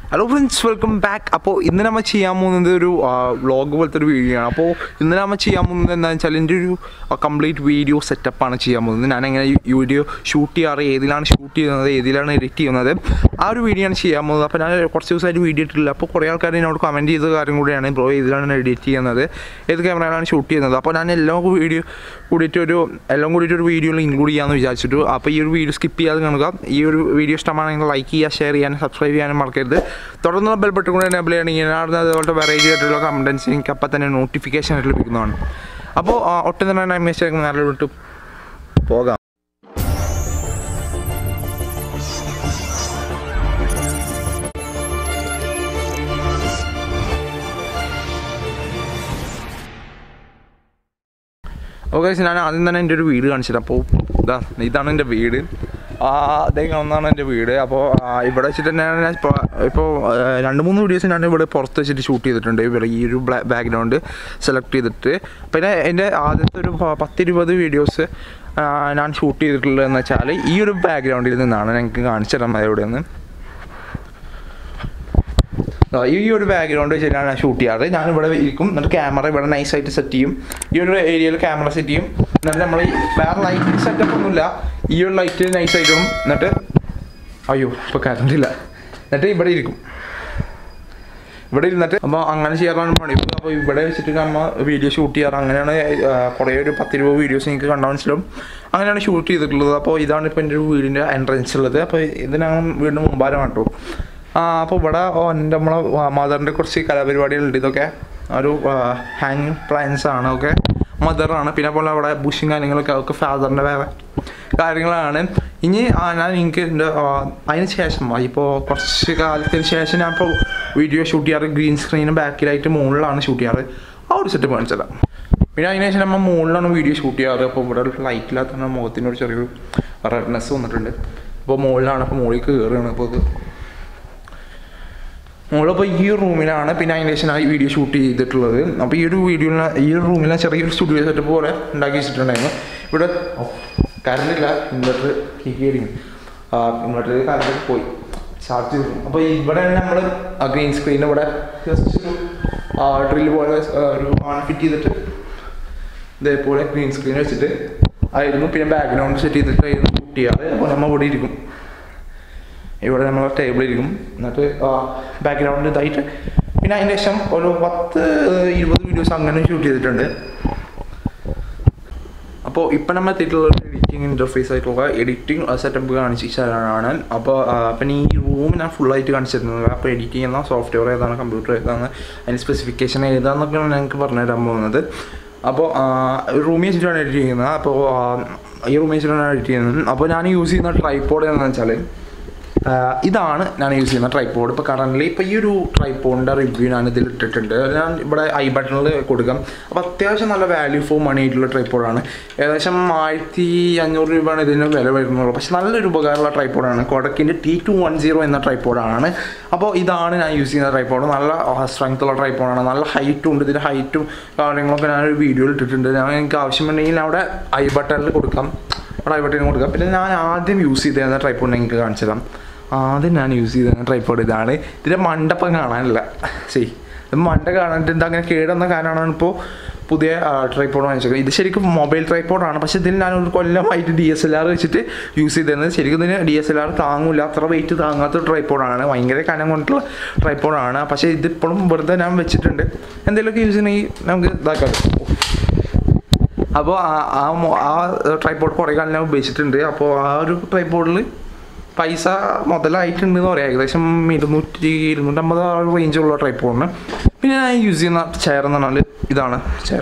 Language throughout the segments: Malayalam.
ഹലോ ഫ്രണ്ട്സ് വെൽക്കം ബാക്ക് അപ്പോൾ ഇന്ന് നമ്മൾ ചെയ്യാൻ പോകുന്നത് ഒരു വ്ളോഗ് പോലത്തെ ഒരു വീഡിയോ ആണ് അപ്പോൾ ഇന്ന് നമ്മൾ ചെയ്യാൻ പോകുന്നത് എന്താണെന്ന് വെച്ചാൽ എൻ്റെ ഒരു കംപ്ലീറ്റ് വീഡിയോ സെറ്റപ്പാണ് ചെയ്യാൻ പോകുന്നത് ഞാൻ എങ്ങനെ ഈ വീഡിയോ ഷൂട്ട് ചെയ്യാറ് ഏതിലാണ് ഷൂട്ട് ചെയ്യുന്നത് ഏതിലാണ് എഡിറ്റ് ചെയ്യുന്നത് ആ ഒരു വീഡിയോ ആണ് ചെയ്യാൻ പോകുന്നത് അപ്പോൾ ഞാൻ കുറച്ച് ദിവസമായിട്ട് വീഡിയോ ഇട്ടില്ല അപ്പോൾ കുറേ ആൾക്കാർ എന്നോട് കമൻറ്റ് ചെയ്ത കാര്യം കൂടിയാണ് ബ്രോ ഏതിലാണ് എഡിറ്റ് ചെയ്യുന്നത് ഏത് ക്യാമറയിലാണ് ഷൂട്ട് ചെയ്യുന്നത് അപ്പോൾ ഞാൻ എല്ലാം വീഡിയോ കൂടിയിട്ട് ഒരു എല്ലാം കൂടിയിട്ട് ഒരു വീഡിയോയിൽ ഇൻക്ലൂഡ് ചെയ്യാമെന്ന് വിചാരിച്ചിട്ടു അപ്പോൾ ഈ ഒരു വീഡിയോ സ്കിപ്പ് ചെയ്യാതെ കാണുക ഈ ഒരു വീഡിയോ ഇഷ്ടമാണെങ്കിൽ ലൈക്ക് ചെയ്യുക ഷെയർ ചെയ്യാനും സബ്സ്ക്രൈബ് ചെയ്യാനും മറക്കരുത് തുടർന്നുള്ള ബെൽ ബട്ടൺ കൂടെ എനേബിൾ ചെയ്യണമെങ്കിൽ ഞാൻ അതുപോലത്തെ വെറൈറ്റി ആയിട്ടുള്ള കണ്ടൻസ് എനിക്ക് അപ്പം തന്നെ നോട്ടിഫിക്കേഷൻ ആയിട്ട് ലഭിക്കുന്നതാണ് അപ്പോൾ ആ, ഒട്ടും തന്നെ ടൈം വേസ്റ്റ് നേരെ വിട്ട് പോകാം ഓക്കെ ഞാൻ ആദ്യം തന്നെ എൻ്റെ ഒരു വീട് കാണിച്ചിട്ട് അപ്പോൾ ഇതാ ഇതാണ് എൻ്റെ വീട് ആ അതേ കാണുന്നതാണ് എൻ്റെ വീട് അപ്പോൾ ആ, ഇവിടെ വെച്ചിട്ട് തന്നെയാണ് ഞാൻ ഇപ്പോൾ ഇപ്പോൾ ആ, രണ്ട് മൂന്ന് വീഡിയോസ് ഞാൻ ഇവിടെ പുറത്ത് വെച്ചിട്ട് ഷൂട്ട് ചെയ്തിട്ടുണ്ട് ഇവിടെ ഈ ഒരു ബാക്ക്ഗ്രൗണ്ട് സെലക്ട് ചെയ്തിട്ട് പിന്നെ എൻ്റെ ആദ്യത്തെ ഒരു പ- പത്തിരുപത് വീഡിയോസ് ഞാൻ ഷൂട്ട് ചെയ്തിട്ടുള്ളതെന്ന് വെച്ചാൽ ഈ ഒരു ബാക്ക്ഗ്രൗണ്ടിൽ നിന്നാണ് എനിക്ക് കാണിച്ചു തരാൻ മതി ഇവിടെ നിന്ന് ആ, ഈ ഒരു ബാക്ക്ഗ്രൗണ്ട് വെച്ചിട്ടാണ് ഞാൻ ഷൂട്ട് ചെയ്യാറ് ഞാൻ ഇവിടെ ഇരിക്കും എന്നിട്ട് ക്യാമറ ഇവിടെ നൈസായിട്ട് സെറ്റ് ചെയ്യും ഈ ഒരു ഏരിയയിൽ ക്യാമറ സെറ്റ് ചെയ്യും എന്നിട്ട് നമ്മൾ ഈ വേറെ ലൈറ്റ് സെറ്റപ്പ് ഒന്നുമില്ല ഈ ഒരു ലൈറ്റ് നൈസായിട്ട് ഇടും എന്നിട്ട് അയ്യോ ഇപ്പോൾ കറണ്ട് ഇല്ല എന്നിട്ട് ഇവിടെ ഇരിക്കും ഇവിടെ ഇരുന്നിട്ട് അപ്പോൾ അങ്ങനെ ചെയ്യാറാണ് പണി അപ്പോൾ ഇവിടെ വെച്ചിട്ട് നമ്മൾ വീഡിയോ ഷൂട്ട് ചെയ്യാറ് അങ്ങനെയാണ് ആ, കുറേ ഒരു പത്തിരുപത് വീഡിയോസ് എനിക്ക് കണ്ടാൽ മനസ്സിലാവും അങ്ങനെയാണ് ഷൂട്ട് ചെയ്തിട്ടുള്ളത് അപ്പോൾ ഇതാണ് ഇപ്പോൾ എൻ്റെ ഒരു വീടിൻ്റെ എൻട്രൻസ് ഉള്ളത് അപ്പോൾ ഇതിനാണ് വീടിന് മുമ്പാരം കേട്ടോ ആ അപ്പോൾ ഇവിടെ ഓ, എൻ്റെ നമ്മളെ മദറിൻ്റെ കുറച്ച് കലാപരിപാടികളുണ്ട് ഇതൊക്കെ ഒരു ഹാങ്ങിങ് പ്ലാൻസ് ആണ് ഓക്കെ മദറാണ് പിന്നെ പോലെ അവിടെ ബുഷും കാര്യങ്ങളൊക്കെ ഒക്കെ ഫാദറിൻ്റെ വേറെ കാര്യങ്ങളാണ് ഇനി ആ, ഞാൻ എനിക്ക് എൻ്റെ അതിന് ശേഷം ഇപ്പോൾ കുറച്ച് കാലത്തിന് ശേഷം ഞാൻ ഇപ്പോൾ വീഡിയോ ഷൂട്ട് ചെയ്യാറ് ഗ്രീൻ സ്ക്രീനും ബാക്കിലായിട്ട് മുകളിലാണ് ഷൂട്ട് ചെയ്യാറ് ആ ഒരു സെറ്റ് കാണിച്ചത് പിന്നെ അതിന് ശേഷം നമ്മൾ മുകളിലാണ് വീഡിയോ ഷൂട്ട് ചെയ്യാറ് അപ്പോൾ ഇവിടെ ലൈറ്റില്ലാത്ത മുഖത്തിനൊരു ചെറിയൊരു റെഡ്നെസ് വന്നിട്ടുണ്ട് അപ്പോൾ മുകളിലാണ് അപ്പോൾ മുകളിലേക്ക് കയറുകയാണ് അപ്പോൾ ഇത് നമ്മളിപ്പോൾ ഈ റൂമിലാണ് പിന്നെ അതിന് ശേഷം ഈ വീഡിയോ ഷൂട്ട് ചെയ്തിട്ടുള്ളത് അപ്പോൾ ഈ ഒരു വീഡിയോയിൽ ഈ ഒരു റൂമിൽ ചെറിയൊരു സ്റ്റുഡിയോ സെറ്റപ്പ് പോലെ ഉണ്ടാക്കി വെച്ചിട്ടുണ്ടായിരുന്നു ഇവിടെ കറണ്ട് ഇല്ല ഇൻവെർട്ടർ കീറിയും ഇൻവെർട്ടർ കറണ്ട് പോയി ചാർജ് ചെയ്തു അപ്പോൾ ഇവിടെ നമ്മൾ ആ ഗ്രീൻ സ്ക്രീൻ ഇവിടെ ജസ്റ്റ് ഒരു ഡ്രില്ല് പോലെ ആ, ഒരു ഓൺ ഫിറ്റ് ചെയ്തിട്ട് ഇതേപോലെ ഗ്രീൻ സ്ക്രീൻ വെച്ചിട്ട് ആയിരുന്നു പിന്നെ ബാക്ക്ഗ്രൗണ്ട് സെറ്റ് ചെയ്തിട്ടായിരുന്നു ഷൂട്ട് ചെയ്യാറ് അപ്പോൾ നമ്മൾ ഇവിടെ ഇരിക്കും ഇവിടെ നമ്മൾ ടേബിൾ ഇരിക്കും എന്നിട്ട് ബാക്ക്ഗ്രൗണ്ട് ഇതായിട്ട് പിന്നെ അതിന് ശേഷം ഒരു പത്ത് ഇരുപത് വീഡിയോസ് അങ്ങനെ ഷൂട്ട് ചെയ്തിട്ടുണ്ട് അപ്പോൾ ഇപ്പം നമ്മൾ എത്തിയിട്ടുള്ള എഡിറ്റിംഗ് ഇൻ്റർഫേസ് ആയിട്ടുള്ള എഡിറ്റിംഗ് സെറ്റപ്പ് കാണിച്ചു തരാനാണ് അപ്പോൾ പിന്നെ ഈ റൂം ഞാൻ ഫുള്ളായിട്ട് കാണിച്ചിരുന്നത് അപ്പോൾ എഡിറ്റ് ചെയ്യുന്ന സോഫ്റ്റ്വെയർ ഏതാണ് കമ്പ്യൂട്ടർ ഏതാണ് അതിന് സ്പെസിഫിക്കേഷൻ ഏതാണെന്നൊക്കെയാണ് ഞങ്ങൾക്ക് പറഞ്ഞു തരാൻ പോകുന്നത് അപ്പോൾ റൂമിൽ വെച്ചിട്ടാണ് എഡിറ്റ് ചെയ്യുന്നത് അപ്പോൾ ആ, ഈ റൂമിൽ വെച്ചിട്ടാണ് എഡിറ്റ് ചെയ്യുന്നത് അപ്പോൾ ഞാൻ യൂസ് ചെയ്യുന്ന ട്രൈപ്പോഡ് എന്താണെന്ന് വെച്ചാൽ ആഹ് ഇതാണ് ഞാൻ യൂസ് ചെയ്യുന്ന ട്രൈപ്പോഡ് ഇപ്പോൾ കറൻ്റ് ഇപ്പോൾ ഈ ഒരു ട്രൈപ്പോഡിൻ്റെ റിവ്യൂ ഞാൻ ഇതിൽ ഇട്ടിട്ടുണ്ട് ഞാൻ ഇവിടെ ഐ ബട്ടണിൽ കൊടുക്കാം അപ്പോൾ അത്യാവശ്യം നല്ല വാല്യൂ ഫോർ മണി ആയിട്ടുള്ള ട്രൈപ്പോഡാണ് ഏകദേശം ആയിരത്തി അഞ്ഞൂറ് രൂപയാണ് ഇതിന് വില വരുന്നുള്ളൂ പക്ഷെ നല്ലൊരു ഉപകാരമുള്ള ട്രൈപ്പോഡാണ് കൊടക്കിൻ്റെ ടി ടു വൺ സീറോ എന്ന ട്രൈപ്പോഡാണ് അപ്പോൾ ഇതാണ് ഞാൻ യൂസ് ചെയ്യുന്ന ട്രൈപ്പോഡ് നല്ല സ്ട്രെങ്ത് ഉള്ള ട്രൈപ്പോഡാണ് നല്ല ഹൈറ്റും ഉണ്ട് ഇതിൻ്റെ ഹൈറ്റും കാര്യങ്ങളൊക്കെ ഞാനൊരു വീഡിയോയിൽ ഇട്ടിട്ടുണ്ട് ഞാൻ എനിക്ക് ആവശ്യമുണ്ടെങ്കിൽ അവിടെ ഐ ബട്ടണിൽ കൊടുക്കാം അവിടെ ഐ ബട്ടണിൽ കൊടുക്കാം പിന്നെ ഞാൻ ആദ്യം യൂസ് ചെയ്തിരുന്ന ട്രൈപ്പോഡ് എനിക്ക് കാണിച്ചു തരാം ആദ്യം ഞാൻ യൂസ് ചെയ്ത ട്രൈപ്പോഡ് ഇതാണ് ഇതിൻ്റെ മണ്ടപ്പം കാണാനില്ല ശരി ഇത് മണ്ട കാണാനിട്ട് ഇത് അങ്ങനെ കേടുന്ന കാരണമാണ് ഇപ്പോൾ പുതിയ ട്രൈപ്പോഡ് വാങ്ങിച്ചത് ഇത് ശരിക്കും മൊബൈൽ ട്രൈപ്പോഡാണ് പക്ഷേ ഇതിൽ ഞാൻ ഒരു കൊല്ലമായിട്ട് ഡി എസ് എൽ ആർ വെച്ചിട്ട് യൂസ് ചെയ്തിരുന്നത് ശരിക്കും ഇതിന് ഡി എസ് എൽ ആർ താങ്ങൂല അത്ര വെയിറ്റ് താങ്ങാത്ത ട്രൈപ്പോഡാണ് ഭയങ്കര കനം കൊണ്ടുള്ള ട്രൈപ്പോഡാണ് പക്ഷേ ഇതിപ്പോഴും വെറുതെ ഞാൻ വെച്ചിട്ടുണ്ട് എന്തെങ്കിലുമൊക്കെ യൂസ് ചെയ്യണമെങ്കിൽ നമുക്ക് ഇതാക്കാം അപ്പോൾ ആ- ആ മൊ- ആ ട്രൈപ്പോഡ് കുറേ കാലം ഞാൻ ഉപയോഗിച്ചിട്ടുണ്ട് അപ്പോൾ ആ ഒരു ട്രൈപ്പോഡിൽ പൈസ മുതലായിട്ടുണ്ടെന്ന് പറയാം ഏകദേശം ഇരുന്നൂറ്റി ഇരുന്നൂറ്റമ്പത് ആ ഒരു റേഞ്ചുള്ള ട്രൈപ്പോഡിന് പിന്നെ ഞാൻ യൂസ് ചെയ്യുന്ന ചെയർ എന്ന് പറഞ്ഞാൽ ഇതാണ് ചെയർ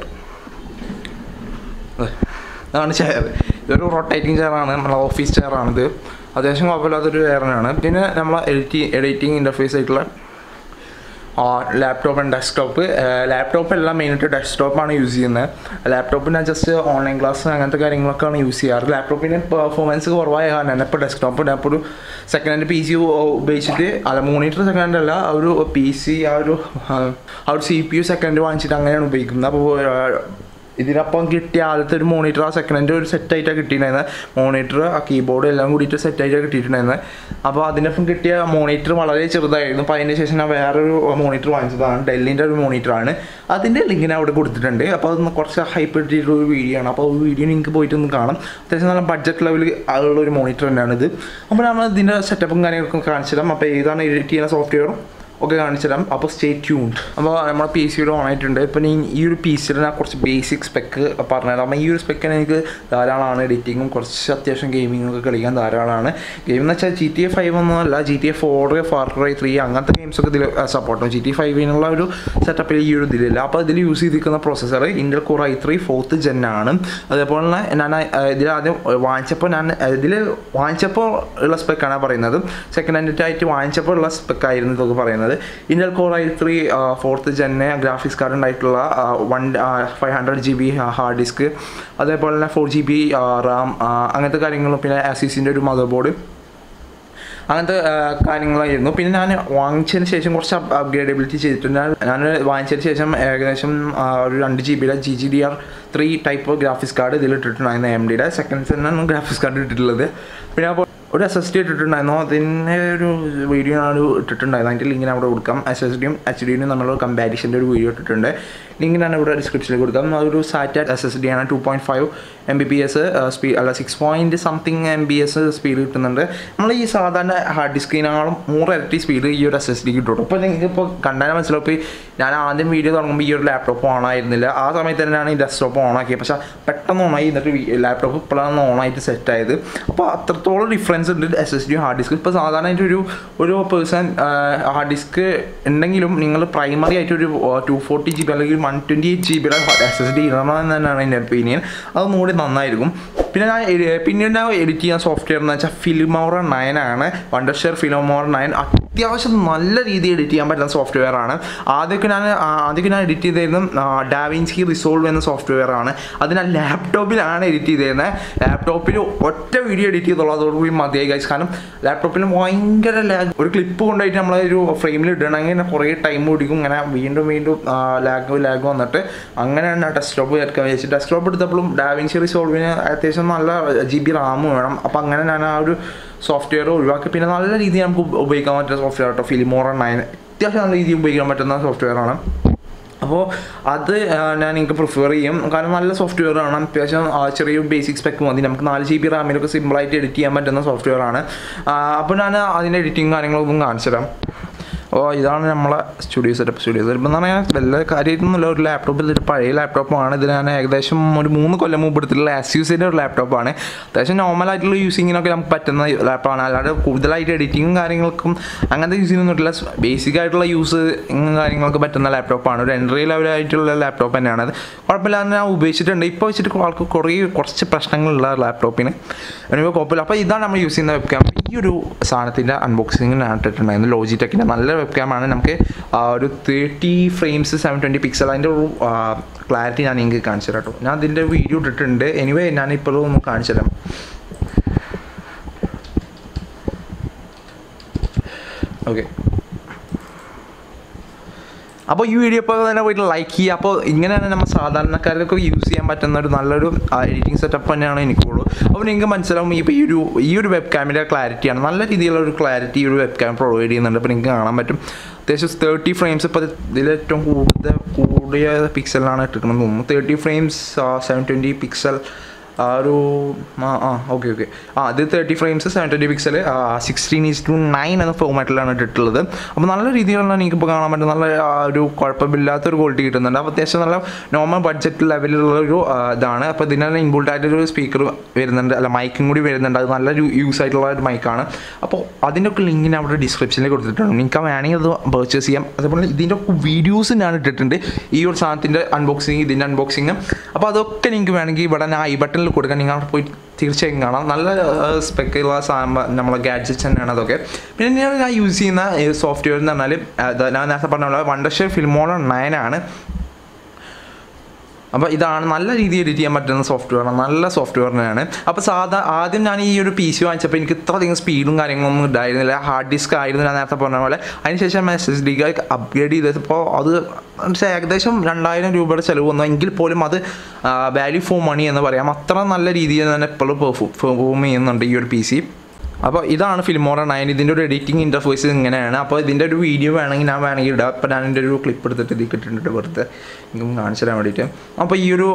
ഇതാണ് ചെയർ ഇതൊരു റൊട്ടേറ്റിംഗ് ചെയറാണ് നമ്മളെ ഓഫീസ് ചെയറാണിത് അത്യാവശ്യം കുഴപ്പമില്ലാത്തൊരു ചെയറിനാണ് പിന്നെ നമ്മളെ എഡിറ്റി എഡിറ്റിംഗ് ഇൻ്റർഫേസ് ആയിട്ടുള്ള ലാപ്ടോപ്പ് ആൻഡ് ഡെസ്ക്ടോപ്പ് ലാപ്ടോപ്പ് എല്ലാം മെയിനായിട്ട് ഡെസ്ക്ടോപ്പാണ് യൂസ് ചെയ്യുന്നത് ലാപ്ടോപ്പ് ഞാൻ ജസ്റ്റ് ഓൺലൈൻ ക്ലാസ് അങ്ങനത്തെ കാര്യങ്ങളൊക്കെയാണ് യൂസ് ചെയ്യാറ് ലാപ്ടോപ്പിന് പെർഫോമൻസ് കുറവായ കാരണം ഇപ്പോൾ ഡെസ്ക്ടോപ്പ് ഞാൻ ഇപ്പോൾ ഒരു സെക്കൻഡ് ഹാൻഡ് പി സി ഉപയോഗിച്ചിട്ട് അല്ല മോണിറ്റർ സെക്കൻഡ് ഹാൻഡ് അല്ല ആ ഒരു പി സി ആ ഒരു ആ ഒരു സി പി യു സെക്കൻഡ് വാങ്ങിച്ചിട്ട് അങ്ങനെയാണ് ഉപയോഗിക്കുന്നത് അപ്പോൾ ഇതിനപ്പം കിട്ടിയ ആദ്യത്തെ ഒരു മോണിറ്റർ ആ സെക്കൻഡ് ഒരു സെറ്റായിട്ടാണ് കിട്ടിയിട്ടുണ്ടായിരുന്നത് മോണിറ്റർ ആ കീബോർഡ് എല്ലാം കൂടിയിട്ട് സെറ്റായിട്ടാണ് കിട്ടിയിട്ടുണ്ടായിരുന്നത് അപ്പോൾ അതിനൊപ്പം കിട്ടിയ മോണിറ്റർ വളരെ ചെറുതായിരുന്നു അപ്പോൾ അതിന് ശേഷം ഞാൻ വേറൊരു മോണിറ്റർ വാങ്ങിച്ചതാണ് ഡെല്ലിൻ്റെ ഒരു മോണിറ്ററാണ് അതിൻ്റെ ലിങ്കിന് അവിടെ കൊടുത്തിട്ടുണ്ട് അപ്പോൾ അതൊന്ന് കുറച്ച് ഹൈപ്പ് ഇട്ടിട്ടുള്ള ഒരു വീഡിയോ ആണ് അപ്പോൾ വീഡിയോ നിങ്ങൾക്ക് പോയിട്ട് ഒന്ന് കാണാം അത്യാവശ്യം നല്ല ബഡ്ജറ്റ് ലെവലിൽ ഉള്ള ഒരു മോണിറ്റർ തന്നെയാണ് ഇത് അപ്പോൾ നമ്മൾ ഇതിൻ്റെ സെറ്റപ്പും കാര്യങ്ങളൊക്കെ കാണിച്ചു തരാം അപ്പോൾ ഏതാണ് എഡിറ്റ് ചെയ്യുന്ന സോഫ്റ്റ്വെയറും ഒക്കെ കാണിച്ചു തരാം അപ്പോൾ സ്റ്റേ ട്യൂൺഡ് അപ്പോൾ നമ്മുടെ പി സിയുടെ ഓൺ ആയിട്ടുണ്ട് ഇപ്പം ഈ ഈ ഒരു പി സിയുടെ ഞാൻ കുറച്ച് ബേസിക് സ്പെക്ക് പറഞ്ഞുതരാം അപ്പോൾ ഈ ഒരു സ്പെക്കിന് എനിക്ക് ധാരാളമാണ് എഡിറ്റിങ്ങും കുറച്ച് അത്യാവശ്യം ഗെയിമിങ്ങും ഒക്കെ കളിക്കാൻ ധാരാളമാണ് ഗെയിം എന്ന് വെച്ചാൽ ജി ടി എ ഫൈവ് ഒന്നുമല്ല G T A four Far Cry three അങ്ങനത്തെ ഗെയിംസൊക്കെ ഇതിൽ സപ്പോർട്ടും ജി ടി ഫൈവിനുള്ള ഒരു സെറ്റപ്പിൽ ഈ ഒരു ഇതിലില്ല അപ്പോൾ ഇതിൽ യൂസ് ചെയ്തിരിക്കുന്ന processor Intel core I three fourth gen ആണ് അതേപോലെ തന്നെ ഞാൻ ഇതിൽ ആദ്യം വാങ്ങിച്ചപ്പോൾ ഞാൻ ഇതിൽ വാങ്ങിച്ചപ്പോൾ ഉള്ള സ്പെക്കാണ് പറയുന്നത് സെക്കൻഡ് ഹാൻഡ് ആയിട്ട് വാങ്ങിച്ചപ്പോൾ ഉള്ള സ്പെക്കായിരുന്നു ഇതൊക്കെ പറയുന്നത് Intel core I three fourth ജെന്നെ ഗ്രാഫിക്സ് കാർഡ് ഉണ്ടായിട്ടുള്ള one five hundred G B hard disk അതേപോലെ തന്നെ ഫോർ ജി ബി റാം അങ്ങനത്തെ കാര്യങ്ങളും പിന്നെ ആസിസിൻ്റെ ഒരു മദർ ബോർഡ് അങ്ങനത്തെ കാര്യങ്ങളായിരുന്നു പിന്നെ ഞാൻ വാങ്ങിച്ചതിന് ശേഷം കുറച്ച് അപ്ഗ്രേഡബിലിറ്റി ചെയ്തിട്ടുണ്ട് ഞാൻ വാങ്ങിച്ചതിന് ശേഷം ഏകദേശം ഒരു രണ്ട് ജി ബിയുടെ G G D R three type graphics card ഇതിൽ ഇട്ടിട്ടുണ്ടായിരുന്നു എം ഡിയുടെ സെക്കൻഡ് സെന്നാണ് ഗ്രാഫിക്സ് കാർഡ് ഇട്ടിട്ടുള്ളത് പിന്നെ അപ്പോൾ ഒരു എസ് എസ് ഡി ഇട്ടിട്ടുണ്ടായിരുന്നു അതിൻ്റെ ഒരു വീഡിയോ ആണ് ഇട്ടിട്ടുണ്ടായിരുന്നു അതിൻ്റെ ലിങ്കിന് അവിടെ കൊടുക്കാം എസ് എസ് ഡിയും എച്ച് ഡിയും തമ്മിലുള്ള കമ്പാരിഷൻ്റെ ഒരു വീഡിയോ ഇട്ടിട്ടുണ്ട് ലിങ്ക് ഞാൻ ഇവിടെ ഡിസ്ക്രിപ്ഷനിൽ കൊടുക്കാം അതൊരു സാറ്റാറ്റ് എസ് എസ് ഡി ആണ് two point five M B P S speed അല്ല six point something M B S speed കിട്ടുന്നുണ്ട് നമ്മൾ ഈ സാധാരണ ഹാർഡ് ഡിസ്കിനേക്കാളും മൂന്ന് ഇരട്ടി സ്പീഡ് ഈ ഒരു എസ് എസ് ഡി കിട്ടുള്ളൂ ഇപ്പോൾ നിങ്ങൾക്ക് ഇപ്പോൾ കണ്ടാൽ മനസ്സിലാവും ഞാൻ ആദ്യം വീഡിയോ തുടങ്ങുമ്പോൾ ഈ ഒരു ലാപ്ടോപ്പ് ഓൺ ആയിരുന്നില്ല ആ സമയത്ത് തന്നെയാണ് ഈ ഡെസ്ക്ടോപ്പ് ഓൺ ആക്കിയത് പക്ഷേ പെട്ടെന്ന് ഓണായി എന്നിട്ട് ലാപ്ടോപ്പ് ഇപ്പോഴാണ് ഓണായിട്ട് സെറ്റ് ആയത് അപ്പോൾ അത്രത്തോളം ഡിഫറൻസ് ഉണ്ട് S S D hard disk ഇപ്പോൾ സാധാരണയായിട്ട് ഒരു ഒരു പേഴ്സൺ ഹാർഡ് ഡിസ്ക് ഉണ്ടെങ്കിലും നിങ്ങൾ പ്രൈമറി ആയിട്ട് ഒരു ടു ഫോർട്ടി ജി ബി അല്ലെങ്കിൽ one twenty eight G B S S D ഇടണമെന്ന് തന്നെയാണ് എൻ്റെ ഒപ്പീനിയൻ അതൊന്നുകൂടി നന്നായിരിക്കും പിന്നെ ഞാൻ പിന്നീട് ഞാൻ എഡിറ്റ് ചെയ്യാൻ സോഫ്റ്റ്വെയർ എന്ന് വെച്ചാൽ ഫിലിമോറ നയൻ ആണ് വണ്ടർഷെയർ ഫിലിമോറ നയൻ അത്യാവശ്യം നല്ല രീതിയിൽ എഡിറ്റ് ചെയ്യാൻ പറ്റുന്ന സോഫ്റ്റ്വെയർ ആണ് ആദ്യമൊക്കെ ഞാൻ ആദ്യമൊക്കെ ഞാൻ എഡിറ്റ് ചെയ്തിരുന്നു ഡാവിൻസ്കി റിസോൾവ് എന്ന സോഫ്റ്റ്വെയർ ആണ് അത് ഞാൻ ലാപ്ടോപ്പിലാണ് എഡിറ്റ് ചെയ്തിരുന്നത് ലാപ്ടോപ്പിൽ ഒറ്റ വീഡിയോ എഡിറ്റ് ചെയ്തോളൂ അതോടുകൂടി മതിയായി ഗൈസ് കാരണം ലാപ്ടോപ്പിൽ ഭയങ്കര ലാഗ് ഒരു ക്ലിപ്പ് കൊണ്ടുപോയിട്ട് നമ്മളൊരു ഫ്രെയിമിൽ ഇടണമെങ്കിൽ കുറേ ടൈം പിടിക്കും ഇങ്ങനെ വീണ്ടും വീണ്ടും ലാഗ് ലാഗ് വന്നിട്ട് അങ്ങനെയാണ് ഡെസ്ക്ടോപ്പ് ചേർക്കാൻ വിചാരിച്ചു ഡെസ്ക്ടോപ്പ് എടുത്തപ്പോഴും ഡാവിൻസി റിസോൾവിന് അത്യാവശ്യം നല്ല ജി ബി റാം വേണം അപ്പോൾ അങ്ങനെ ഞാൻ ആ ഒരു സോഫ്റ്റ്വെയർ ഒഴിവാക്കി പിന്നെ നല്ല രീതിയിൽ നമുക്ക് ഉപയോഗിക്കാൻ പറ്റുന്ന സോഫ്റ്റ്വെയർ കേട്ടോ ഫിലിമോറ നയൻ അത്യാവശ്യം നല്ല രീതിയിൽ ഉപയോഗിക്കാൻ പറ്റുന്ന സോഫ്റ്റ്വെയർ ആണ് അപ്പോൾ അത് ഞാൻ നിങ്ങൾക്ക് പ്രിഫർ ചെയ്യും കാരണം നല്ല സോഫ്റ്റ്വെയർ ആണ് അത്യാവശ്യം ചെറിയ ബേസിക് സ്പെക്ക് മതി നമുക്ക് നാല് ജി ബി റാമിലൊക്കെ സിമ്പിളായിട്ട് എഡിറ്റ് ചെയ്യാൻ പറ്റുന്ന സോഫ്റ്റ്വെയർ ആണ് അപ്പോൾ ഞാൻ അതിൻ്റെ എഡിറ്റിംഗ് കാര്യങ്ങളൊന്നും കാണിച്ചു തരാം അപ്പോൾ ഇതാണ് നമ്മളെ സ്റ്റുഡിയോ സെറ്റപ്പ് സ്റ്റുഡിയോ സെറ്റപ്പ് എന്ന് പറഞ്ഞാൽ വല്ല കാര്യമായിട്ടൊന്നുമില്ല ഒരു ലാപ്ടോപ്പ് ഇതൊരു പഴയ ലാപ്ടോപ്പാണ് ഇത് ഞാൻ ഏകദേശം ഒരു മൂന്ന് കൊല്ലം മുമ്പ് എടുത്തിട്ടുള്ള എസ് യൂസിൻ്റെ ഒരു ലാപ്ടോപ്പാണ് അത്യാവശ്യം നോർമലായിട്ടുള്ള യൂസിങ്ങിനൊക്കെ നമുക്ക് പറ്റുന്ന ലാപ്ടോപ്പാണ് അല്ലാതെ കൂടുതലായിട്ട് എഡിറ്റിങ്ങും കാര്യങ്ങൾക്കും അങ്ങനത്തെ യൂസിനൊന്നുമില്ല ബേസിക് ആയിട്ടുള്ള യൂസ് കാര്യങ്ങൾക്ക് പറ്റുന്ന ലാപ്ടോപ്പാണ് ഒരു എൻട്രി ലെവലായിട്ടുള്ള ലാപ്ടോപ്പ് തന്നെയാണ് അത് കുഴപ്പമില്ലാതെ ഞാൻ ഉപയോഗിച്ചിട്ടുണ്ട് ഇപ്പോൾ വെച്ചിട്ട് ആൾക്ക് കുറേ കുറച്ച് പ്രശ്നങ്ങളുള്ള ലാപ്ടോപ്പിന് എനിക്ക് കുഴപ്പമില്ല അപ്പോൾ ഇതാണ് നമ്മൾ യൂസ് ചെയ്യുന്ന വെബ് ക്യാം ഈ ഒരു സാധനത്തിൻ്റെ അൺബോക്സിങ് ഞാൻ ഇട്ടിട്ടുണ്ടായിരുന്നു ലോജിടെക്കിൻ്റെ നല്ല വെബ് ക്യാമാണ് നമുക്ക് ഒരു thirty frames seven twenty pixel അതിൻ്റെ ഒരു ക്ലാരിറ്റി ഞാൻ നിങ്ങൾക്ക് കാണിച്ചു തരാം കേട്ടോ ഞാൻ അതിൻ്റെ വീഡിയോ ഇട്ടിട്ടുണ്ട് എനിവേ ഞാൻ ഇപ്പോഴും ഒന്ന് കാണിച്ചു തരാം ഓക്കെ അപ്പോൾ ഈ വീഡിയോ ഇപ്പോൾ തന്നെ പോയിട്ട് ലൈക്ക് ചെയ്യുക അപ്പോൾ ഇങ്ങനെയാണ് നമ്മൾ സാധാരണക്കാർക്കൊക്കെ യൂസ് ചെയ്യാൻ പറ്റുന്ന ഒരു നല്ലൊരു എഡിറ്റിംഗ് സെറ്റപ്പ് തന്നെയാണ് എനിക്കുള്ളൂ അപ്പോൾ നിങ്ങൾക്ക് മനസ്സിലാവും ഇപ്പോൾ ഈ ഒരു ഈ ഒരു വെബ് ക്യാമിൻ്റെ ക്ലാരിറ്റിയാണ് നല്ല രീതിയിലുള്ള ഒരു ക്ലാരിറ്റി ഈ ഒരു വെബ് ക്യാം പ്രൊവൈഡ് ചെയ്യുന്നുണ്ട് അപ്പോൾ നിങ്ങൾക്ക് കാണാൻ പറ്റും അത്യാവശ്യം തേർട്ടി ഫ്രെയിംസ് ഇപ്പോൾ ഇതിൽ ഏറ്റവും കൂടുതൽ കൂടിയ പിക്സലാണ് ഇട്ടിരിക്കുന്നത് തോന്നുന്നു thirty frames seven twenty pixel ആ ഒരു ആ ആ ഓക്കെ ഓക്കെ ആ അത് thirty frames seven twenty pixel sixteen is to nine എന്ന ഫോമാറ്റിലാണ് ഇട്ടിട്ടുള്ളത് അപ്പോൾ നല്ല രീതിയിലുള്ള എനിക്കിപ്പോൾ കാണാൻ പറ്റും നല്ല ഒരു കുഴപ്പമില്ലാത്തൊരു ക്വാളിറ്റി കിട്ടുന്നുണ്ട് അപ്പോൾ അത്യാവശ്യം നല്ല നോർമൽ ബഡ്ജറ്റ് ലെവലിലുള്ള ഒരു ഇതാണ് അപ്പോൾ ഇതിനെല്ലാം ഇൻബുൾട്ട് ആയിട്ടൊരു സ്പീക്കർ വരുന്നുണ്ട് അല്ല മൈക്കും കൂടി വരുന്നുണ്ട് അത് നല്ലൊരു യൂസ് ആയിട്ടുള്ള ഒരു മൈക്കാണ് അപ്പോൾ അതിൻ്റെ ഒക്കെ ലിങ്ക് ഞാൻ അവിടെ ഡിസ്ക്രിപ്ഷനിൽ കൊടുത്തിട്ടുണ്ട് നിങ്ങൾക്ക് വേണമെങ്കിൽ അത് പർച്ചേസ് ചെയ്യാം അതേപോലെ ഇതിൻ്റെ ഒക്കെ വീഡിയോസ് ഞാൻ ഇട്ടിട്ടുണ്ട് ഈ ഒരു സാധനത്തിൻ്റെ അൺബോക്സിങ് ഇതിൻ്റെ അൺബോക്സിങ് അപ്പോൾ അതൊക്കെ നിങ്ങൾക്ക് വേണമെങ്കിൽ ഇവിടെ ഞാൻ ഐ ബട്ടണിൽ കൊടുക്കാൻ നിങ്ങൾ അവിടെ പോയി തീർച്ചയായും കാണാം നല്ല സ്പെക്കുള്ള സാധനം നമ്മളെ ഗാഡ്ജറ്റ്സ് തന്നെയാണ് അതൊക്കെ പിന്നെ ഞാൻ ഞാൻ യൂസ് ചെയ്യുന്ന സോഫ്റ്റ്വെയർ എന്ന് പറഞ്ഞാൽ ഞാൻ നേരത്തെ പറഞ്ഞ പോലെ വണ്ടർഷെയർ ഫിൽമോള നയൻ ആണ് അപ്പോൾ ഇതാണ് നല്ല രീതിയിൽ എഡിറ്റ് ചെയ്യാൻ പറ്റുന്ന സോഫ്റ്റ്വെയർ നല്ല സോഫ്റ്റ്വെയർ തന്നെയാണ് അപ്പോൾ സാധാ ആദ്യം ഞാൻ ഈ ഒരു പി സി വാങ്ങിച്ചപ്പോൾ എനിക്ക് ഇത്ര അധികം സ്പീഡും കാര്യങ്ങളൊന്നും ഉണ്ടായിരുന്നില്ല ഹാർഡ് ഡിസ്ക് ആയിരുന്നു ഞാൻ നേരത്തെ പറഞ്ഞ പോലെ അതിനുശേഷം എസ് എസ് ഡിക്ക് അപ്ഗ്രേഡ് ചെയ്തപ്പോൾ അത് പക്ഷേ ഏകദേശം രണ്ടായിരം രൂപയുടെ ചിലവ് വന്നു എങ്കിൽ പോലും അത് വാല്യൂ ഫോർ മണി എന്ന് പറയാം അത്ര നല്ല രീതിയിൽ തന്നെ എപ്പോഴും പെർഫോം ചെയ്യുന്നുണ്ട് ഈ ഒരു പി സി അപ്പോൾ ഇതാണ് ഫിലിമോറ നയൻ ഇതിൻ്റെ ഒരു എഡിറ്റിംഗ് ഇൻ്റർഫേസ് ഇങ്ങനെയാണ് അപ്പോൾ ഇതിൻ്റെ ഒരു വീഡിയോ വേണമെങ്കിൽ ഞാൻ വേണമെങ്കിൽ ഇടാം അപ്പോൾ ഞാൻ എൻ്റെ ഒരു ക്ലിപ്പ് എടുത്തിട്ട് ഇതിൽ കിട്ടിയിട്ടുണ്ട് വെറുതെ നിങ്ങൾക്ക് കാണിച്ചു തരാൻ വേണ്ടിയിട്ട് അപ്പോൾ ഈ ഒരു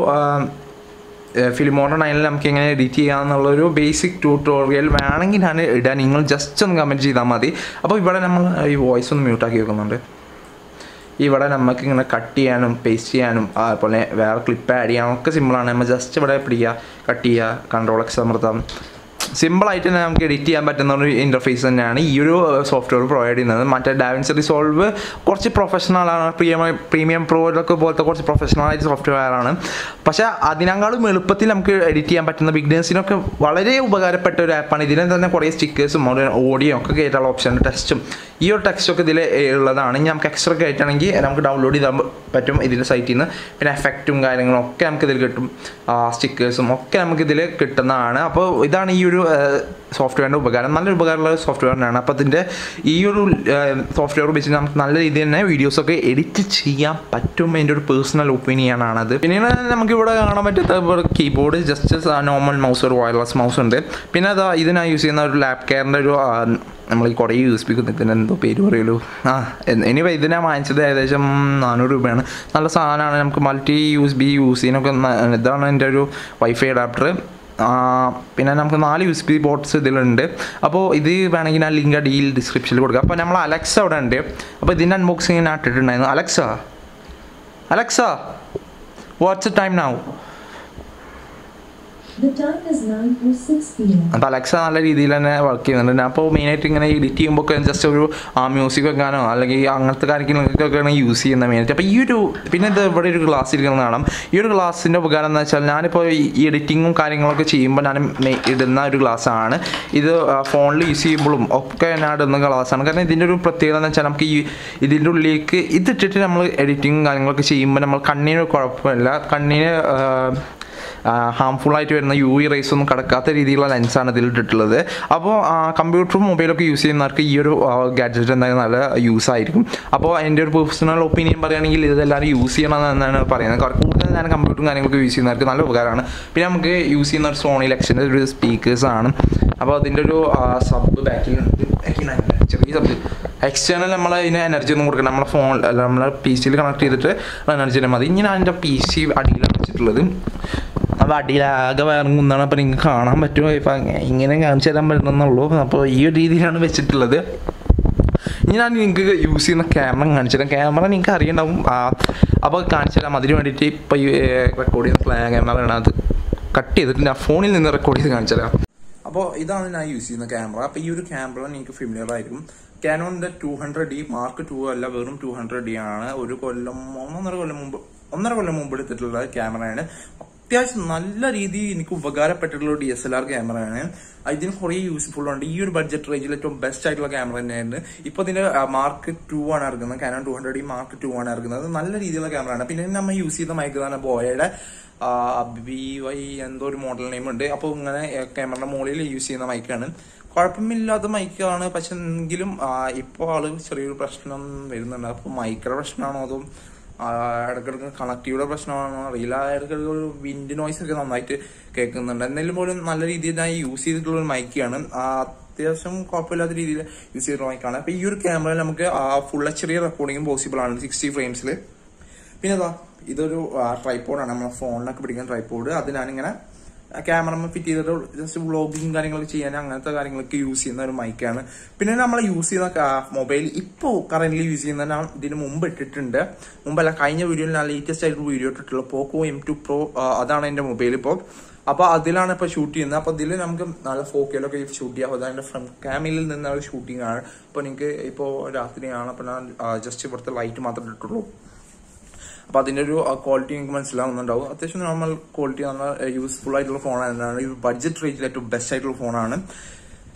ഫിലിമോറ നയനിൽ നമുക്ക് എങ്ങനെ എഡിറ്റ് ചെയ്യാമെന്നുള്ളൊരു ബേസിക് ട്യൂട്ടോറിയൽ വേണമെങ്കിൽ ഞാൻ ഇടാൻ നിങ്ങൾ ജസ്റ്റ് ഒന്ന് കമൻറ്റ് ചെയ്താൽ മതി അപ്പോൾ ഇവിടെ നമ്മൾ ഈ വോയിസ് ഒന്ന് മ്യൂട്ടാക്കി വെക്കുന്നുണ്ട് ഇവിടെ നമുക്ക് ഇങ്ങനെ കട്ട് ചെയ്യാനും പേസ്റ്റ് ചെയ്യാനും അതുപോലെ വേറെ ക്ലിപ്പ് ആഡ് ചെയ്യാനും ഒക്കെ സിമ്പിളാണ് നമ്മൾ ജസ്റ്റ് ഇവിടെ പിടിക്കുക കട്ട് ചെയ്യുക കൺട്രോൾ എക്സ് അമർത്താം സിമ്പിളായിട്ട് തന്നെ നമുക്ക് എഡിറ്റ് ചെയ്യാൻ പറ്റുന്ന ഒരു ഇൻ്റർഫേസ് തന്നെയാണ് ഈ ഒരു സോഫ്റ്റ്വെയർ പ്രൊവൈഡ് ചെയ്യുന്നത് മറ്റേ ഡാവിൻസ് റിസോൾവ് കുറച്ച് പ്രൊഫഷണലാണ് പ്രീമിയം പ്രീമിയം പ്രോയിലൊക്കെ പോലത്തെ കുറച്ച് പ്രൊഫഷണലായിട്ട് സോഫ്റ്റ്വെയർ ആണ് പക്ഷേ അതിനേക്കാളും എളുപ്പത്തിൽ നമുക്ക് എഡിറ്റ് ചെയ്യാൻ പറ്റുന്ന ബിഗ്നേഴ്സിനൊക്കെ വളരെ ഉപകാരപ്പെട്ട ഒരു ആപ്പാണ് ഇതിനെ തന്നെ കുറേ സ്റ്റിക്കേഴ്സും ഓഡിയോ ഒക്കെ കയറ്റാനുള്ള ഓപ്ഷൻ ടെക്സ്റ്റും ഈ ഒരു ടെക്സ്റ്റൊക്കെ ഇതിൽ ഉള്ളതാണ് ഇനി നമുക്ക് എക്സ്ട്രാ കയറ്റണമെങ്കിൽ നമുക്ക് ഡൗൺലോഡ് ചെയ്താൽ പറ്റും ഇതിൻ്റെ സൈറ്റിൽ നിന്ന് പിന്നെ എഫക്റ്റും കാര്യങ്ങളും ഒക്കെ നമുക്ക് ഇതിൽ കിട്ടും സ്റ്റിക്കേഴ്സും ഒക്കെ നമുക്ക് ഇതിൽ കിട്ടുന്നതാണ് അപ്പോൾ ഇതാണ് ഈ ഒരു സോഫ്റ്റ്വെയറിൻ്റെ ഉപകാരം നല്ലൊരു ഉപകാരമുള്ള സോഫ്റ്റ്വെയറിനാണ് അപ്പോൾ അതിൻ്റെ ഈ ഒരു സോഫ്റ്റ്വെയർ ഉപയോഗിച്ച് നമുക്ക് നല്ല രീതിയിൽ തന്നെ വീഡിയോസൊക്കെ എഡിറ്റ് ചെയ്യാൻ പറ്റും എൻ്റെ ഒരു പേഴ്സണൽ ഒപ്പീനിയൻ ആണത് പിന്നീട് നമുക്ക് ഇവിടെ കാണാൻ പറ്റാത്ത കീബോർഡ് ജസ്റ്റ് നോർമൽ മൗസ് ഒരു വയർലെസ് മൗസ് ഉണ്ട് പിന്നെ അതാ ഇതിനായി യൂസ് ചെയ്യുന്ന ഒരു ലാപ് കെയറിൻ്റെ ഒരു നമ്മൾ ഈ കുറേ യൂസ് ഇതിന് എന്തോ പേര് പറയുള്ളൂ ആ എനിവേ ഇതിനെ വാങ്ങിച്ചത് ഏകദേശം നാനൂറ് രൂപയാണ് നല്ല സാധനമാണ് നമുക്ക് മൾട്ടി യൂസ് ബി യൂസ് ചെയ്യാനൊക്കെ ഇതാണ് എൻ്റെ ഒരു വൈഫൈ അഡാപ്റ്റർ പിന്നെ നമുക്ക് നാല് യു എസ് ബി ബോട്ട്സ് ഇതിലുണ്ട് അപ്പോൾ ഇത് വേണമെങ്കിൽ ഞാൻ ലിങ്ക് അടിയിൽ ഡിസ്ക്രിപ്ഷനിൽ കൊടുക്കാം അപ്പോൾ നമ്മൾ അലക്സ അവിടെ ഉണ്ട് അപ്പോൾ ഇതിൻ്റെ അൺബോക്സിങ് ഞാൻ ഇട്ടിട്ടുണ്ടായിരുന്നു Alexa Alexa what's time now The time is 9.06 p.m. അപ്പോൾ അലക്സ നല്ല രീതിയിൽ തന്നെ വർക്ക് ചെയ്യുന്നുണ്ട് ഞാൻ അപ്പോൾ മെയിനായിട്ട് ഇങ്ങനെ എഡിറ്റ് ചെയ്യുമ്പോൾ ഒക്കെ ജസ്റ്റ് ഒരു ആ മ്യൂസിക് വെക്കാനോ അല്ലെങ്കിൽ അങ്ങനത്തെ കാര്യങ്ങൾക്കൊക്കെയാണ് യൂസ് ചെയ്യുന്നത് മെയിനായിട്ട് അപ്പോൾ ഈ ഒരു പിന്നെ ഇത് ഇവിടെ ഒരു ഗ്ലാസ് ഇരിക്കുന്നത് കാണാം ഈ ഒരു ഗ്ലാസിൻ്റെ ഉപകാരം എന്ന് വെച്ചാൽ ഞാനിപ്പോൾ ഈ എഡിറ്റിങ്ങും കാര്യങ്ങളൊക്കെ ചെയ്യുമ്പോൾ ഞാൻ ഇടുന്ന ഒരു ഗ്ലാസ്സാണ് ഇത് ഫോണിൽ യൂസ് ചെയ്യുമ്പോഴും ഒക്കെ ഞാൻ ഇടുന്ന ഗ്ലാസ്സാണ് കാരണം ഇതിൻ്റെ ഒരു പ്രത്യേകത എന്ന് വെച്ചാൽ നമുക്ക് ഈ ഇതിൻ്റെ ഉള്ളിലേക്ക് ഇതിട്ടിട്ട് നമ്മൾ എഡിറ്റിങ്ങും കാര്യങ്ങളൊക്കെ ചെയ്യുമ്പോൾ നമ്മൾ കണ്ണിന് കുഴപ്പമില്ല കണ്ണിന് ഹാംഫുൾ ആയിട്ട് വരുന്ന യു വി റേസ് ഒന്നും കടക്കാത്ത രീതിയിലുള്ള ലെൻസാണ് ഇതിൽ ഇട്ടിട്ടുള്ളത് അപ്പോൾ കമ്പ്യൂട്ടറും മൊബൈലൊക്കെ യൂസ് ചെയ്യുന്നവർക്ക് ഈ ഒരു ഗാഡ്ജറ്റ് എന്തായാലും നല്ല യൂസ് ആയിരിക്കും അപ്പോൾ എൻ്റെ ഒരു പേഴ്സണൽ ഒപ്പീനിയൻ പറയുകയാണെങ്കിൽ ഇതെല്ലാവരും യൂസ് ചെയ്യണം എന്നാണ് പറയുന്നത് കൂടുതൽ ഞാൻ കമ്പ്യൂട്ടറും കാര്യങ്ങളൊക്കെ യൂസ് ചെയ്യുന്നവർക്ക് നല്ല ഉപകാരമാണ് പിന്നെ നമുക്ക് യൂസ് ചെയ്യുന്ന ഒരു സോണി ലക്ഷൻ്റെ ഒരു സ്പീക്കേഴ്സാണ് അപ്പോൾ അതിൻ്റെ ഒരു സബ് ബാക്കിലുണ്ട് ചെറിയ സബ് എക്സ്റ്റേണൽ നമ്മൾ അതിന് എനർജി ഒന്നും കൊടുക്കണം നമ്മളെ ഫോൺ അല്ല നമ്മളെ പി സിയിൽ കണക്ട് ചെയ്തിട്ട് എനർജി മതി ഇനി ഞാൻ എൻ്റെ പി സി അടിയിലാണ് വെച്ചിട്ടുള്ളത് അപ്പോൾ അടിയിലാകെ ഇറങ്ങുന്നതാണ് അപ്പോൾ നിങ്ങൾക്ക് കാണാൻ പറ്റുമോ ഇപ്പം ഇങ്ങനെ കാണിച്ചു തരാൻ പറ്റുന്നുള്ളൂ അപ്പോൾ ഈ ഒരു രീതിയിലാണ് വെച്ചിട്ടുള്ളത് ഇനി ഞാൻ നിങ്ങൾക്ക് യൂസ് ചെയ്യുന്ന ക്യാമറ കാണിച്ചു തരാം ക്യാമറ നിങ്ങൾക്ക് അറിയണ്ടാവും അപ്പോൾ കാണിച്ചു തരാം അതിന് വേണ്ടിയിട്ട് ഇപ്പോൾ ഈ റെക്കോർഡ് ചെയ്യുന്ന ക്യാമറയാണ് അത് കട്ട് ചെയ്തിട്ട് ഞാൻ ഫോണിൽ നിന്ന് റെക്കോർഡ് ചെയ്ത് കാണിച്ചു തരാം അപ്പോൾ ഇതാണ് ഞാൻ യൂസ് ചെയ്യുന്ന ക്യാമറ അപ്പോൾ ഈ ഒരു ക്യാമറ നിങ്ങൾക്ക് ഫെമിലിയർ ആയിരിക്കും കാനോണിൻ്റെ two hundred D mark two അല്ല വെറും ടു ഹൺഡ്രഡ് ഡി ആണ് ഒരു കൊല്ലം ഒന്നൊന്നര കൊല്ലം മുമ്പ് ഒന്നര കൊല്ലം മുമ്പ് എടുത്തിട്ടുള്ള ക്യാമറയാണ് അത്യാവശ്യം നല്ല രീതിയിൽ എനിക്ക് ഉപകാരപ്പെട്ടിട്ടുള്ള ഡി എസ് എൽ ആർ ക്യാമറയാണ് ഇതിന് കുറേ യൂസ്ഫുൾ ഉണ്ട് ഈ ഒരു ബഡ്ജറ്റ് റേഞ്ചിൽ ഏറ്റവും ബെസ്റ്റ് ആയിട്ടുള്ള ക്യാമറ തന്നെയാണ് ഇപ്പൊ ഇതിന്റെ മാർക്ക് ടു ആണ് ഇറങ്ങുന്നത് Canon two hundred mark two ആണ് ഇറങ്ങുന്നത് നല്ല രീതിയിലുള്ള ക്യാമറയാണ് പിന്നെ നമ്മൾ യൂസ് ചെയ്ത മൈക്കാണ് ബോയയുടെ ബി വൈ എന്തോ ഒരു മോഡൽ നെയിം ഉണ്ട് അപ്പോൾ ഇങ്ങനെ ക്യാമറയുടെ മുകളിൽ യൂസ് ചെയ്യുന്ന മൈക്കാണ് കുഴപ്പമില്ലാത്ത മൈക്കാണ് പക്ഷെ എങ്കിലും ഇപ്പോൾ ആള് ചെറിയൊരു പ്രശ്നം വരുന്നുണ്ട് അപ്പോൾ മൈക്കയുടെ പ്രശ്നമാണോ അതോ ഇടയ്ക്കിടയ്ക്ക് കണക്റ്റീവുടെ പ്രശ്നമാണോ അറിയില്ല ഇടയ്ക്കിടയ്ക്ക് ഒരു വിൻഡ് നോയ്സ് ഒക്കെ നന്നായിട്ട് കേൾക്കുന്നുണ്ട് എന്നാലും പോലും നല്ല രീതിയിൽ ഞാൻ യൂസ് ചെയ്തിട്ടുള്ള ഒരു മൈക്കാണ് അത്യാവശ്യം കുഴപ്പമില്ലാത്ത രീതിയിൽ യൂസ് ചെയ്തിട്ടുള്ള മൈക്കാണ് അപ്പൊ ഈ ഒരു ക്യാമറയിൽ നമുക്ക് ഫുൾ എച്ച് ഡി റെക്കോർഡിംഗും പോസിബിൾ ആണ് സിക്സ്റ്റി ഫ്രെയിംസിൽ പിന്നെ അതാ ഇതൊരു ട്രൈപ്പോഡാണ് നമ്മളെ ഫോണിലൊക്കെ പിടിക്കുന്ന ട്രൈപ്പോഡ് അത് ഞാനിങ്ങനെ ക്യാമറ ഫിറ്റ് ചെയ്തിട്ട് ജസ്റ്റ് വ്ളോഗിങ് കാര്യങ്ങളൊക്കെ ചെയ്യാൻ അങ്ങനത്തെ കാര്യങ്ങളൊക്കെ യൂസ് ചെയ്യുന്ന ഒരു മൈക്കാണ് പിന്നെ നമ്മൾ യൂസ് ചെയ്യുന്ന മൊബൈൽ ഇപ്പോൾ കറന്റ് യൂസ് ചെയ്യുന്ന ഞാൻ ഇതിന് മുമ്പ് ഇട്ടിട്ടുണ്ട് മുമ്പല്ല കഴിഞ്ഞ വീഡിയോയിൽ ഞാൻ ലേറ്റസ്റ്റ് ആയിട്ട് വീഡിയോ ഇട്ടിട്ടുള്ള പോക്കോ എം ടു പ്രോ അതാണ് എന്റെ മൊബൈൽ ഇപ്പോൾ അപ്പൊ അതിലാണ് ഇപ്പൊ ഷൂട്ട് ചെയ്യുന്നത് അപ്പൊ ഇതിൽ നമുക്ക് നല്ല ഫോക്കയിലൊക്കെ ഷൂട്ട് ചെയ്യാം അതായത് ഫ്രണ്ട് ക്യാമിലിൽ നിന്നുള്ള ഷൂട്ടിംഗ് ആണ് ഇപ്പൊ നിങ്ങൾക്ക് ഇപ്പോൾ രാത്രിയാണ് അപ്പൊ ഞാൻ ജസ്റ്റ് ഇവിടുത്തെ ലൈറ്റ് മാത്രമേ ഇട്ടിട്ടുള്ളൂ അപ്പൊ അതിന്റെ ഒരു ക്വാളിറ്റി നിങ്ങൾക്ക് മനസ്സിലാവുന്നുണ്ടാവും അത്യാവശ്യം നോർമൽ ക്വാളിറ്റി നല്ല യൂസ്ഫുൾ ആയിട്ടുള്ള ഫോണാണ് ഈ ബഡ്ജറ്റ് റേഞ്ചിൽ ഏറ്റവും ബെസ്റ്റ് ആയിട്ടുള്ള ഫോണാണ്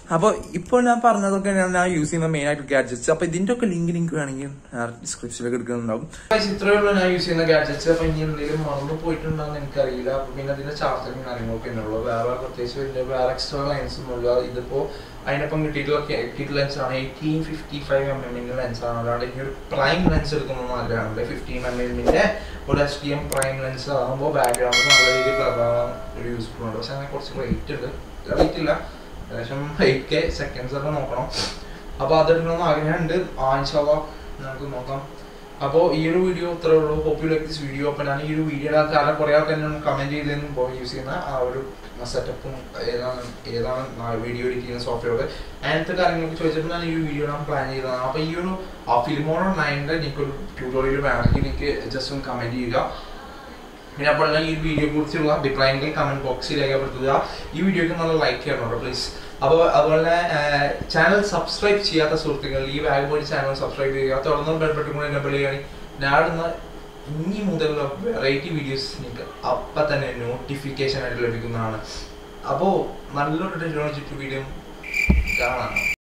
അപ്പോൾ ഇപ്പോൾ ഞാൻ പറഞ്ഞതൊക്കെ ഞാൻ യൂസ് ചെയ്യുന്ന മെയിൻ ആയിട്ട് ഗാഡ്ജറ്റ്സ് അപ്പൊ ഇതിന്റെ ഒക്കെ ലിങ്ക് ലിങ്ക് വേണമെങ്കിൽ ഡിസ്ക്രിപ്ഷനിലേക്ക് എടുക്കുന്നുണ്ടാവും ഇത്രയേ ഉള്ളൂ ഞാൻ യൂസ് ചെയ്യുന്ന ഗാഡ്ജറ്റ്സ് അപ്പൊ ഇനി എന്തെങ്കിലും മറന്നു പോയിട്ടുണ്ടോന്ന് എനിക്കറിയില്ല അപ്പൊ പിന്നെ അതിന്റെ ചാർജറും കാര്യങ്ങളൊക്കെ ഉള്ളൂ വേറെ പ്രത്യേകിച്ച് വലിയ വേറെ എക്സ്ട്രാ ലൈൻസ് ഒന്നുമില്ല ഇതിപ്പോ അതിനൊപ്പം കിട്ടിയിട്ടുള്ള കിറ്റ് ലെൻസ് ആണ് എയ്റ്റീൻ ഫിഫ്റ്റി ഫൈവ് എം എമ്മിന്റെ ലെൻസ് ആണ് അല്ലാണ്ട് ഈ ഒരു പ്രൈം ലെൻസ് എടുക്കുന്നത് നല്ലതാണ് ഫിഫ്റ്റീൻ എം എമ്മിന്റെ ഒരു S T M prime lens ആകുമ്പോൾ ബാക്ക്ഗ്രൗണ്ട് നല്ല രീതിയിൽ പ്രഭാവം ഒരു യൂസ്ഫുൾ ഉണ്ട് പക്ഷെ അങ്ങനെ കുറച്ച് റേറ്റ് ഉണ്ട് റേറ്റ് ഇല്ല ഏകദേശം എയ്റ്റ് കെ സെക്കൻഡ്സ് ഒക്കെ നോക്കണം അപ്പോൾ അതെടുക്കണമെന്ന് ആഗ്രഹമുണ്ട് ആൻഷാവ നമുക്ക് നോക്കാം അപ്പോൾ ഈ ഒരു വീഡിയോ ഇത്രേ ഉള്ളൂ hope you like this video അപ്പോൾ ഞാൻ ഈ ഒരു വീഡിയോയുടെ കാരണം കുറേ ആൾക്കാർ എന്നോട് കമൻറ്റ് ചെയ്തതെന്നും ഇപ്പോൾ യൂസ് ചെയ്യുന്ന ആ ഒരു സെറ്റപ്പും ഏതാണ് ഏതാണ് വീഡിയോ എഡിറ്റ് ചെയ്യുന്ന സോഫ്റ്റ്വെയർ അങ്ങനത്തെ കാര്യങ്ങളൊക്കെ ചോദിച്ചപ്പോൾ ഞാൻ ഈ ഒരു വീഡിയോ ഞാൻ പ്ലാൻ ചെയ്തതാണ് അപ്പോൾ ഈ ഒരു ഫിലിമോണോ നയൻ്റെ എനിക്കൊരു ട്യൂട്ടോറിയൽ വേണമെങ്കിൽ എനിക്ക് ജസ്റ്റ് ഒന്ന് കമൻറ്റ് ചെയ്യുക പിന്നെ അപ്പോൾ ഈ വീഡിയോയെ കുറിച്ചുള്ള അഭിപ്രായങ്ങൾ കമന്റ് ബോക്സിൽ രേഖപ്പെടുത്തുക ഈ വീഡിയോക്ക് നല്ല ലൈക്ക് ചെയ്യണം കേട്ടോ പ്ലീസ് അപ്പോൾ അതുപോലെ ചാനൽ സബ്സ്ക്രൈബ് ചെയ്യാത്ത സുഹൃത്തുക്കൾ ഈ ബാഗ് പോയി ചാനൽ സബ്സ്ക്രൈബ് ചെയ്യുക തുടർന്ന് ബെൽബട്ടൺ കൂടെ എന്നെ ചെയ്യുകയാണെങ്കിൽ ഞാടുന്ന ഇനി മുതലുള്ള വെറൈറ്റി വീഡിയോസ് നിങ്ങൾക്ക് അപ്പം തന്നെ നോട്ടിഫിക്കേഷൻ ആയിട്ട് ലഭിക്കുന്നതാണ് അപ്പോൾ നല്ലൊരു ടെക്നോളജി വീഡിയോ കാണാം